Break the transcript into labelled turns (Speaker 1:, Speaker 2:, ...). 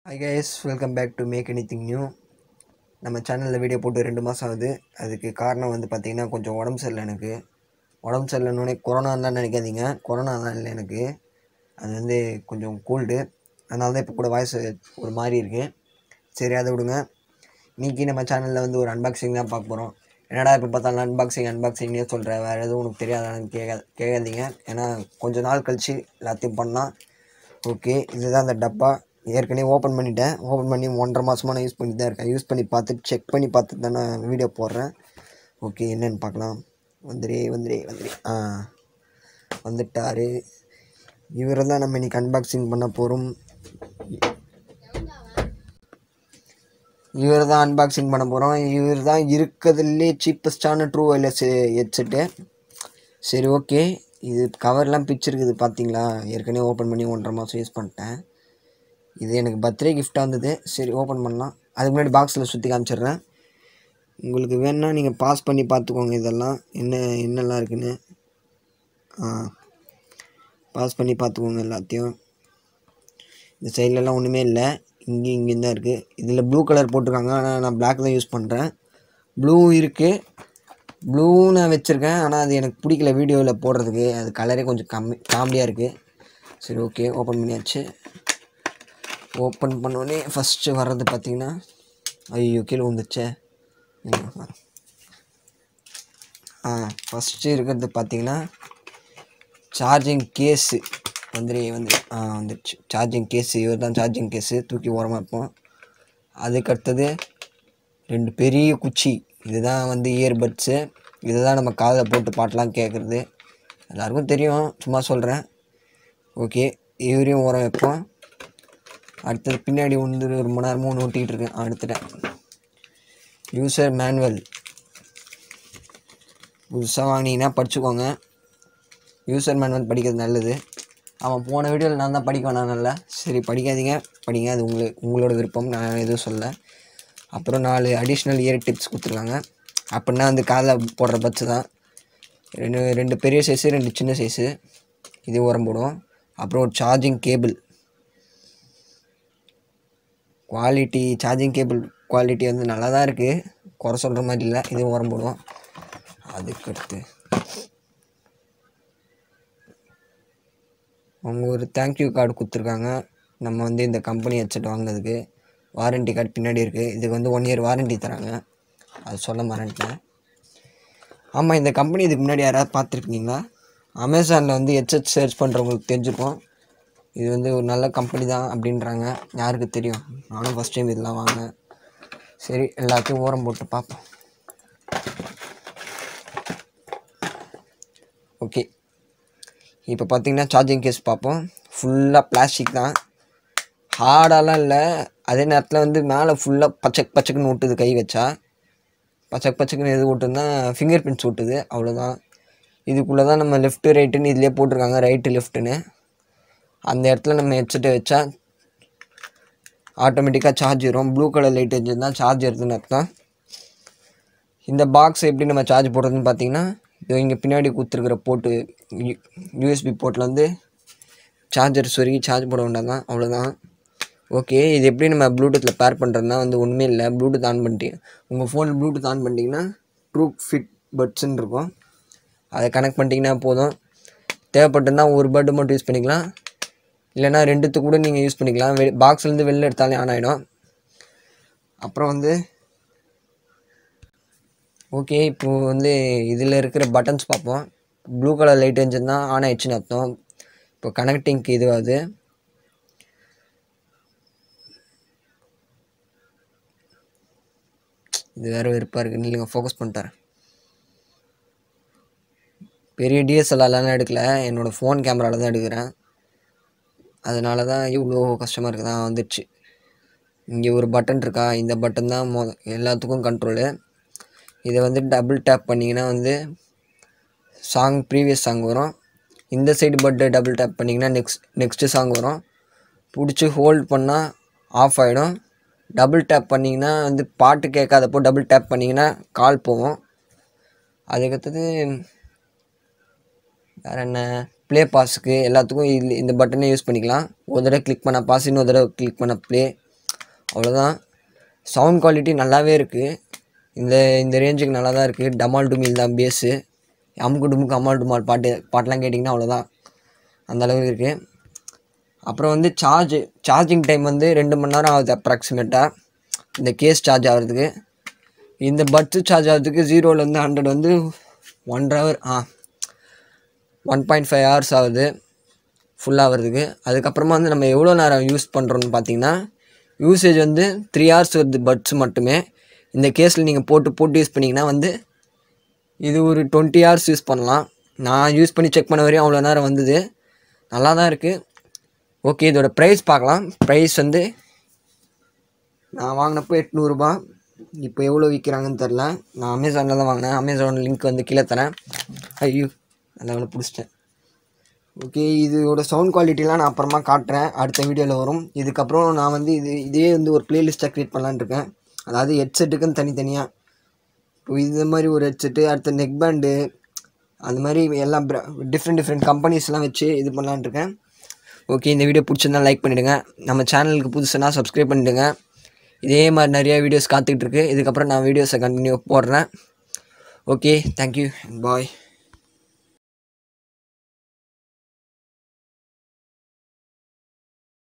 Speaker 1: high guys welcome back to make anything new நம்ம சேனலில் video போட்டு ரெண்டு மாதம் ஆகுது அதுக்கு காரணம் வந்து பார்த்திங்கன்னா கொஞ்சம் உடம்பு சரியில்லை எனக்கு உடம்பு சரியில்லைன்னொடனே கொரோனாலாம் நினைக்காதீங்க கொரோனாலாம் இல்லை எனக்கு அது வந்து கொஞ்சம் கோல்டு அதனால தான் இப்போ கூட வாய்ஸ் ஒரு மாதிரி இருக்குது சரி அதை விடுங்க இன்றைக்கி நம்ம சேனலில் வந்து ஒரு அன்பாக்சிங் தான் பார்க்க போகிறோம் என்னடா இப்போ பார்த்தாலும் அன்பாக்சிங் அன்பாக்சிங்னே சொல்கிறேன் வேறு எதுவும் உனக்கு தெரியாதான்னு கேட்க கேட்காதீங்க ஏன்னா கொஞ்ச நாள் கழித்து எல்லாத்தையும் பண்ணலாம் ஓகே இதுதான் அந்த டப்பா ஏற்கனவே ஓப்பன் பண்ணிட்டேன் ஓப்பன் பண்ணி ஒன்றரை மாதமாக நான் யூஸ் பண்ணி தான் இருக்கேன் யூஸ் பண்ணி பார்த்துட்டு செக் பண்ணி பார்த்துட்டு தான் நான் வீடியோ போடுறேன் ஓகே என்னன்னு பார்க்கலாம் வந்துரே வந்துரே வந்துரே ஆ வந்துட்டாரு இவரை தான் நம்ம இன்னைக்கு அன்பாக்சிங் பண்ண போகிறோம் இவர் தான் அன்பாக்சிங் பண்ண போகிறோம் இவர் தான் இருக்கிறதுலே சீப்பஸ்டான ட்ரூ ஒயர்லெஸ் ஹெட்செட்டு சரி ஓகே இது கவர்லாம் பிச்சிருக்குது பார்த்தீங்களா ஏற்கனவே ஓப்பன் பண்ணி ஒன்றரை மாதம் யூஸ் பண்ணிட்டேன் இது எனக்கு பர்த்டே கிஃப்டாக வந்தது சரி ஓப்பன் பண்ணலாம் அதுக்கு முன்னாடி பாக்ஸில் சுற்றி காமிச்சிடுறேன் உங்களுக்கு வேணுன்னா நீங்கள் பாஸ் பண்ணி பார்த்துக்கோங்க இதெல்லாம் என்ன என்னெல்லாம் இருக்குன்னு ஆ பாஸ் பண்ணி பார்த்துக்கோங்க எல்லாத்தையும் இந்த சைட்லலாம் ஒன்றுமே இல்லை இங்கேயும் இங்கேயும் தான் இருக்குது இதில் ப்ளூ கலர் போட்டிருக்காங்க ஆனால் நான் Black தான் யூஸ் பண்ணுறேன் ப்ளூ இருக்குது ப்ளூ நான் வச்சுருக்கேன் ஆனால் அது எனக்கு பிடிக்கல வீடியோவில் போடுறதுக்கு அது கலரே கொஞ்சம் கம்மி காமெடியாக இருக்குது சரி ஓகே ஓப்பன் பண்ணியாச்சு ஓப்பன் பண்ணோடனே ஃபஸ்ட்டு வர்றது பார்த்தீங்கன்னா ஐயோ கீழே வந்துச்சே ஆ ஃபஸ்ட்டு இருக்கிறது பார்த்தீங்கன்னா சார்ஜிங் கேஸு வந்துரு வந்துரு ஆ வந்துடுச்சு சார்ஜிங் கேஸு இவர் தான் சார்ஜிங் கேஸு தூக்கி ஓரமாக வைப்போம் அதுக்கு அடுத்தது ரெண்டு பெரிய குச்சி இதுதான் வந்து இயர்பட்ஸு இதுதான் நம்ம காதில் போட்டு பாட்டெலாம் கேட்குறது எல்லாருக்கும் தெரியும் சும்மா சொல்கிறேன் ஓகே இவரையும் ஓரம் வைப்போம் அடுத்தது பின்னாடி வந்து ஒரு மணி நேரமும் ஒன்று ஓட்டிகிட்டு இருக்கேன் ஆ, எடுத்துட்டேன் யூசர் மேனுவல் புதுசாக வாங்கினீங்கன்னா படிச்சுக்கோங்க யூசர் மேனுவல் படிக்கிறது நல்லது அவன் போன வீடியோவில் நான் தான் படிக்க வேணாம்ல சரி படிக்காதீங்க படிங்க அது உங்களுக்கு உங்களோட விருப்பம் நான் எதுவும் சொல்ல அப்புறம் நாலு அடிஷ்னல் இயர் டிப்ஸ் கொடுத்துருக்காங்க அப்படின்னா வந்து காதில் போடுற பட்ஸ் தான் ரெண்டு ரெண்டு பெரிய சைஸு ரெண்டு சின்ன சைஸு இது உரம் போடும் அப்புறம் ஒரு charging cable quality charging cable quality வந்து நல்லா தான் இருக்குது குறை சொல்கிற மாதிரி இல்லை இதுவும் உரம் போடும் அதுக்கடுத்து அவங்க ஒரு தேங்க்யூ கார்டு கொடுத்துருக்காங்க நம்ம வந்து இந்த கம்பெனி ஹெட்செட் வாங்கினதுக்கு வாரண்டி கார்டு பின்னாடி இருக்குது இதுக்கு வந்து ஒன் இயர் வாரண்டி தராங்க அது சொல்ல மறந்துட்டேன் ஆமாம் இந்த கம்பெனி இதுக்கு முன்னாடி யாராவது பார்த்துருக்கீங்களா அமேசானில் வந்து ஹெட்செட் சர்ச் பண்ணுறவங்களுக்கு தெரிஞ்சிருக்கும் இது வந்து ஒரு நல்ல கம்பெனி தான் அப்படின்றாங்க யாருக்கு தெரியும் நானும் ஃபஸ்ட் டைம் இதெல்லாம் வாங்கினேன் சரி எல்லாத்தையும் ஓரம் போட்டு பார்ப்போம் ஓகே இப்போ பார்த்தீங்கன்னா சார்ஜிங் கேஸ் பார்ப்போம் ஃபுல்லாக பிளாஸ்டிக் தான் ஹார்டாலாம் இல்லை அதே நேரத்தில் வந்து மேலே ஃபுல்லாக பச்சக் பச்சக்குன்னு ஒட்டுது கை வச்சா பச்சக் பச்சக்குன்னு எது ஒட்டுதுன்னா ஃபிங்கர் பிரிண்ட்ஸ் ஒட்டுது அவ்வளோதான் இதுக்குள்ளே தான் நம்ம லெஃப்ட்டு ரைட்டுன்னு இதிலே போட்டிருக்காங்க ரைட்டு லெஃப்ட்டுன்னு அந்த இடத்துல நம்ம ஹெட்செட்டை வச்சா ஆட்டோமேட்டிக்காக சார்ஜ் வரும் ப்ளூ கலர் லைட் வச்சுருந்தா சார்ஜ் வருதுன்னு அர்த்தம் இந்த பாக்ஸ் எப்படி நம்ம சார்ஜ் போடுறதுன்னு பார்த்தீங்கன்னா இது இங்கே பின்னாடி கொடுத்துருக்குற போட்டு யூஎஸ்பி போர்ட்டில் வந்து சார்ஜர் சொருகி சார்ஜ் போட வேண்டாம் தான் அவ்வளோதான் ஓகே இது எப்படி நம்ம ப்ளூடூத்தில் பேர் பண்ணுறதுனா வந்து ஒன்றுமே இல்லை ப்ளூடூத் ஆன் பண்ணிட்டீங்க உங்கள் ஃபோனில் ப்ளூடூத் ஆன் பண்ணிட்டீங்கன்னா ட்ரூ ஃபிட் பட்ஸ்ன்னு இருக்கும் அதை கனெக்ட் பண்ணிட்டீங்கன்னா போதும் தேவைப்பட்டிருந்தா ஒரு பட்டு மட்டும் யூஸ் பண்ணிக்கலாம் இல்லைன்னா ரெண்டுத்துக்கு கூட நீங்கள் யூஸ் பண்ணிக்கலாம் வெ பாக்ஸ்லேருந்து வெளில எடுத்தாலே ஆன் ஆகிடும் அப்புறம் வந்து ஓகே இப்போது வந்து இதில் இருக்கிற பட்டன்ஸ் பார்ப்போம் ப்ளூ கலர் லைட் இருந்துச்சுன்னா ஆன் ஆயிடுச்சுன்னு அர்த்தம் இப்போ கனெக்டிங்க்கு இது அது இது வேறு வெறுப்பாக இருக்குது இல்லைங்க ஃபோக்கஸ் பண்ணிட்டேன் பெரிய டிஎஸ்எல்ஆர்லாம் எடுக்கல என்னோடய ஃபோன் கேமராவில் தான் எடுக்கிறேன் அதனால தான் இவ்வளோ கஷ்டமாக இருக்குது தான் வந்துடுச்சு இங்கே ஒரு பட்டன் இருக்கா இந்த பட்டன் தான் மொ எல்லாத்துக்கும் கண்ட்ரோலு இதை வந்து டபுள் டேப் பண்ணிங்கன்னா வந்து சாங் ப்ரீவியஸ் சாங் வரும் இந்த சைடு பட்டை டபுள் டேப் பண்ணிங்கன்னா நெக்ஸ்ட் நெக்ஸ்ட்டு சாங் வரும் பிடிச்சி ஹோல்ட் பண்ணால் ஆஃப் ஆகிடும் டபுள் டேப் பண்ணிங்கன்னா வந்து பாட்டு கேட்காதப்போ டபுள் டேப் பண்ணிங்கன்னா கால் போகும் அதுக்கடுத்தது வேறு என்ன ப்ளே பாஸுக்கு எல்லாத்துக்கும் இது இந்த பட்டனே யூஸ் பண்ணிக்கலாம் ஒரு தடவை கிளிக் பண்ண பாஸ் இன்னொரு தடவை கிளிக் பண்ண ப்ளே அவ்வளோதான் சவுண்ட் குவாலிட்டி நல்லாவே இருக்குது இந்த இந்த ரேஞ்சுக்கு நல்லா தான் இருக்குது டமால் டுமில் தான் பேஸு அமுக்கு டுமுக்கு அம்மாள் டுமால் பாட்டு பாட்டெலாம் கேட்டிங்கன்னா அவ்வளோதான் அந்த அளவுக்கு இருக்குது அப்புறம் வந்து சார்ஜ் சார்ஜிங் டைம் வந்து ரெண்டு மணி நேரம் ஆகுது அப்ராக்சிமேட்டாக இந்த கேஸ் சார்ஜ் ஆகிறதுக்கு இந்த பட்ஸு சார்ஜ் ஆகிறதுக்கு ஜீரோலேருந்து ஹண்ட்ரட் வந்து ஒன்றரை ஹவர் ஆ ஒன் பாயிண்ட் ஃபைவ் ஹவர்ஸ் ஆகுது ஃபுல்லாக ஆகிறதுக்கு அதுக்கப்புறமா வந்து நம்ம எவ்வளோ நேரம் யூஸ் பண்ணுறோன்னு பார்த்தீங்கன்னா யூசேஜ் வந்து த்ரீ ஹவர்ஸ் வருது பட்ஸ் மட்டுமே இந்த கேஸில் நீங்கள் போட்டு போட்டு யூஸ் பண்ணிங்கன்னா வந்து இது ஒரு டுவெண்ட்டி ஹவர்ஸ் யூஸ் பண்ணலாம் நான் யூஸ் பண்ணி செக் பண்ண வரையும் அவ்வளோ நேரம் வந்தது நல்லா தான் இருக்குது ஓகே இதோட ப்ரைஸ் பார்க்கலாம் ப்ரைஸ் வந்து நான் வாங்கினப்போ எட்நூறுபா இப்போ எவ்வளோ விற்கிறாங்கன்னு தெரில நான் அமேசானில் தான் வாங்கினேன் அமேசான் லிங்க் வந்து கீழே தரேன் ஐயோ நல்லா வேலை பிடிச்சிட்டேன் ஓகே இதோட சவுண்ட் குவாலிட்டிலாம் நான் அப்புறமா காட்டுறேன் அடுத்த வீடியோவில் வரும் இதுக்கப்புறம் நான் வந்து இது இதே வந்து ஒரு பிளேலிஸ்ட்டை க்ரியேட் பண்ணலான்னு இருக்கேன் அதாவது ஹெட்செட்டுக்குன்னு தனித்தனியாக இப்போ இது மாதிரி ஒரு ஹெட்செட்டு அடுத்த நெக் பேண்டு அந்த மாதிரி எல்லாம் டிஃப்ரெண்ட் டிஃப்ரெண்ட் கம்பெனிஸ்லாம் வச்சு இது பண்ணலான்னு இருக்கேன் ஓகே இந்த வீடியோ பிடிச்சிருந்தா லைக் பண்ணிவிடுங்க நம்ம சேனலுக்கு புதுசுனா சப்ஸ்கிரைப் பண்ணிவிடுங்க இதே மாதிரி நிறையா வீடியோஸ் காத்துக்கிட்டு இருக்கு இதுக்கப்புறம் நான் வீடியோஸை கண்டினியூ போடுறேன் ஓகே தேங்க்யூ பாய்